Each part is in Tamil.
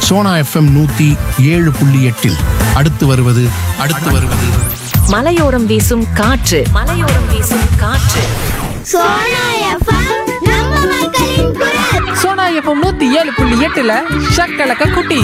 சோனா எஃப்எம் நூத்தி ஏழு புள்ளி எட்டில் அடுத்து வருவது அடுத்து வருவது மலையோரம் வீசும் காற்று மலையோரம் வீசும் காற்று சோனா எஃப்எம் நம்ம மக்களின் குரல் சோனா எஃப்எம் நூத்தி ஏழு புள்ளி எட்டுல ஷக்கலக்க குட்டி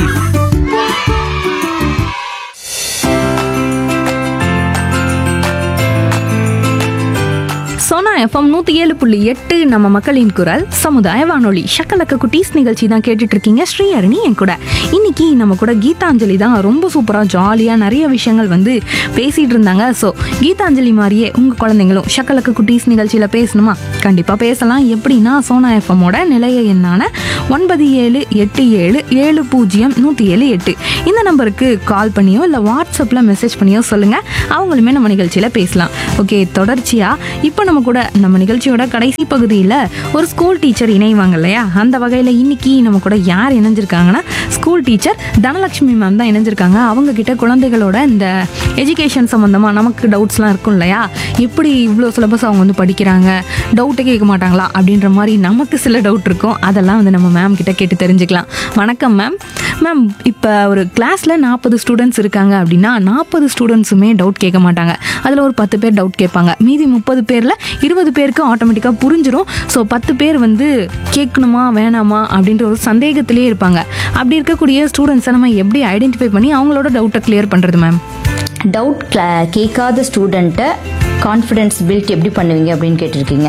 சோனா எஃப்எம் நூற்றி ஏழு புள்ளி எட்டு நம்ம மக்களின் குரல் சமுதாய வானொலி ஷக்கலக்க குட்டீஸ் நிகழ்ச்சி தான் கேட்டுட்டு இருக்கீங்க ஸ்ரீஹரணி என் கூட இன்னைக்கு நம்ம கூட கீதாஞ்சலி தான் ரொம்ப சூப்பராக ஜாலியாக நிறைய விஷயங்கள் வந்து பேசிட்டு இருந்தாங்க ஸோ கீதாஞ்சலி மாதிரியே உங்கள் குழந்தைங்களும் ஷக்கலக்க குட்டீஸ் நிகழ்ச்சியில் பேசணுமா கண்டிப்பாக பேசலாம் எப்படின்னா சோனா எஃப்எம்மோட நிலைய எண்ணான ஒன்பது ஏழு எட்டு ஏழு ஏழு பூஜ்ஜியம் நூற்றி ஏழு எட்டு இந்த நம்பருக்கு கால் பண்ணியோ இல்லை வாட்ஸ்அப்பில் மெசேஜ் பண்ணியோ சொல்லுங்கள் அவங்களுமே நம்ம நிகழ்ச்சியில் பேசலாம் ஓகே தொடர்ச்சியாக இப்போ நம்ம கூட நம்ம நிகழ்ச்சியோட கடைசி பகுதியில் ஒரு ஸ்கூல் டீச்சர் இணைவாங்க இல்லையா அந்த வகையில் இன்னைக்கு நம்ம கூட யார் இணைஞ்சிருக்காங்கன்னா ஸ்கூல் டீச்சர் தனலட்சுமி மேம் தான் இணைஞ்சிருக்காங்க அவங்க கிட்ட குழந்தைகளோட இந்த எஜுகேஷன் சம்மந்தமாக நமக்கு டவுட்ஸ்லாம் இருக்கும் இல்லையா எப்படி இவ்வளோ சிலபஸ் அவங்க வந்து படிக்கிறாங்க டவுட்டே கேட்க மாட்டாங்களா அப்படின்ற மாதிரி நமக்கு சில டவுட் இருக்கும் அதெல்லாம் வந்து நம்ம மேம் கிட்ட கேட்டு தெரிஞ்சுக்கலாம் வணக்கம் மேம் மேம் இப்போ ஒரு கிளாஸில் நாற்பது ஸ்டூடெண்ட்ஸ் இருக்காங்க அப்படின்னா நாற்பது ஸ்டூடெண்ட்ஸுமே டவுட் கேட்க மாட்டாங்க அதில் ஒரு பத்து பேர் டவுட் கேட்பாங்க மீதி முப்பது பேரில் இருபது பேருக்கு ஆட்டோமேட்டிக்காக புரிஞ்சிடும் ஸோ பத்து பேர் வந்து கேட்கணுமா வேணாமா அப்படின்ற ஒரு சந்தேகத்திலே இருப்பாங்க அப்படி இருக்கக்கூடிய ஸ்டூடெண்ட்ஸை நம்ம எப்படி ஐடென்டிஃபை பண்ணி அவங்களோட டவுட்டை கிளியர் பண்ணுறது மேம் டவுட் கேட்காத ஸ்டூடெண்ட்டை கான்ஃபிடென்ஸ் பில்ட் எப்படி பண்ணுவீங்க அப்படின்னு கேட்டிருக்கீங்க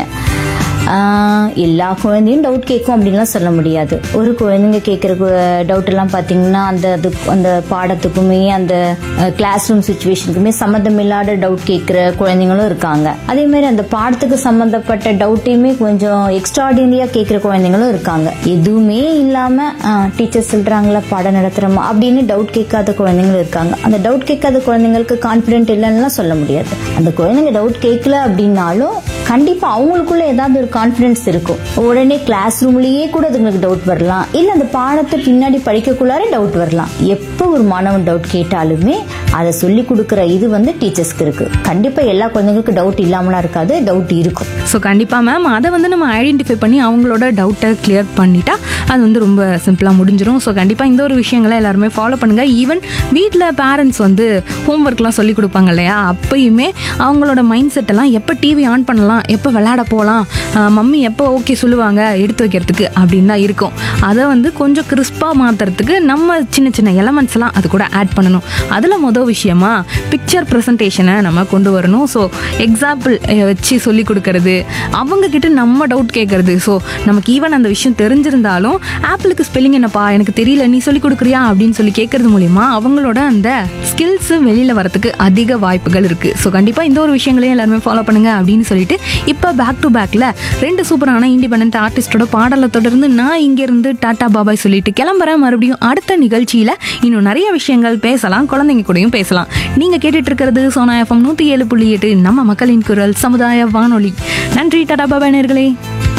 ஆஹ், எல்லா குழந்தையும் டவுட் கேட்கும் அப்படின்லாம் சொல்ல முடியாது ஒரு குழந்தைங்க கேட்குற டவுட் எல்லாம் பார்த்தீங்கன்னா அந்த அது அந்த பாடத்துக்குமே அந்த கிளாஸ் ரூம் சுச்சுவேஷனுக்குமே சம்மந்தமில்லாத டவுட் கேட்குற குழந்தைங்களும் இருக்காங்க அதே மாதிரி அந்த பாடத்துக்கு சம்மந்தப்பட்ட டவுட்டையுமே கொஞ்சம் எக்ஸ்ட்ராடினரியாக கேட்குற குழந்தைங்களும் இருக்காங்க எதுவுமே இல்லாமல் டீச்சர் சொல்கிறாங்களா பாடம் நடத்துகிறோமா அப்படின்னு டவுட் கேட்காத குழந்தைங்களும் இருக்காங்க அந்த டவுட் கேட்காத குழந்தைங்களுக்கு கான்ஃபிடென்ட் இல்லைன்னா சொல்ல முடியாது அந்த குழந்தைங்க டவுட் கேட்கல அப்படின்னாலும் கண்டிப்பா அவங்களுக்குள்ள ஏதாவது ஒரு கான்ஃபிடன்ஸ் இருக்கும் உடனே கிளாஸ் ரூம்லயே கூட அதுங்களுக்கு டவுட் வரலாம் இல்ல அந்த பாடத்தை பின்னாடி படிக்கக்குள்ளாரே டவுட் வரலாம் எப்போ ஒரு மாணவன் டவுட் கேட்டாலுமே அதை சொல்லி கொடுக்குற இது வந்து டீச்சர்ஸ்க்கு இருக்கு கண்டிப்பா எல்லா குழந்தைங்களுக்கும் டவுட் இல்லாமலாம் இருக்காது டவுட் இருக்கும் ஸோ கண்டிப்பாக மேம் அதை வந்து நம்ம ஐடென்டிஃபை பண்ணி அவங்களோட டவுட்டை கிளியர் பண்ணிட்டா அது வந்து ரொம்ப சிம்பிளாக முடிஞ்சிடும் ஸோ கண்டிப்பாக இந்த ஒரு விஷயங்களை எல்லாருமே ஃபாலோ பண்ணுங்கள் ஈவன் வீட்டில் பேரண்ட்ஸ் வந்து ஹோம்ஒர்க்லாம் சொல்லி கொடுப்பாங்க இல்லையா அப்பயுமே அவங்களோட மைண்ட் செட்டெல்லாம் எப்போ டிவி ஆன் பண்ணலாம் எப்போ விளையாட போகலாம் மம்மி எப்போ ஓகே சொல்லுவாங்க எடுத்து வைக்கிறதுக்கு அப்படின்னு தான் இருக்கும் அதை வந்து கொஞ்சம் கிறிஸ்பாக மாற்றுறதுக்கு நம்ம சின்ன சின்ன எலமெண்ட்ஸ் எல்லாம் அது கூட ஆட் பண்ணணும் அதில் மொதல் விஷயமா பிக்சர் ப்ரெசன்டேஷனை நம்ம கொண்டு வரணும் ஸோ எக்ஸாம்பிள் வச்சு சொல்லி கொடுக்கறது அவங்க கிட்ட நம்ம டவுட் கேட்கறது ஸோ நமக்கு ஈவன் அந்த விஷயம் தெரிஞ்சிருந்தாலும் ஆப்பிளுக்கு ஸ்பெல்லிங் என்னப்பா எனக்கு தெரியல நீ சொல்லி கொடுக்குறியா அப்படின்னு சொல்லி கேட்கறது மூலிமா அவங்களோட அந்த ஸ்கில்ஸ் வெளியில் வரதுக்கு அதிக வாய்ப்புகள் இருக்குது ஸோ கண்டிப்பாக இந்த ஒரு விஷயங்களையும் எல்லாருமே ஃபாலோ பண்ணுங்க அப்படின்னு சொல்லிட்டு இப்போ பேக் டு பேக்கில் ரெண்டு சூப்பரான இண்டிபெண்ட் ஆர்டிஸ்டோட பாடலை தொடர்ந்து நான் இங்கேருந்து டாடா பாபாய் சொல்லிட்டு கிளம்புறேன் மறுபடியும் அடுத்த நிகழ்ச்சியில் இன்னும் நிறைய விஷயங்கள் பேசலாம் குழந்தைங்க கூடயும் பேசலாம் நீங்கள் கேட்டுட்டு இருக்கிறது சோனா எஃப்எம் நூற்றி ஏழு புள்ளி எட்டு நம்ம மக்களின் குரல் சமுதாய வானொலி நன்றி டாடா பாபாய் நேர்களே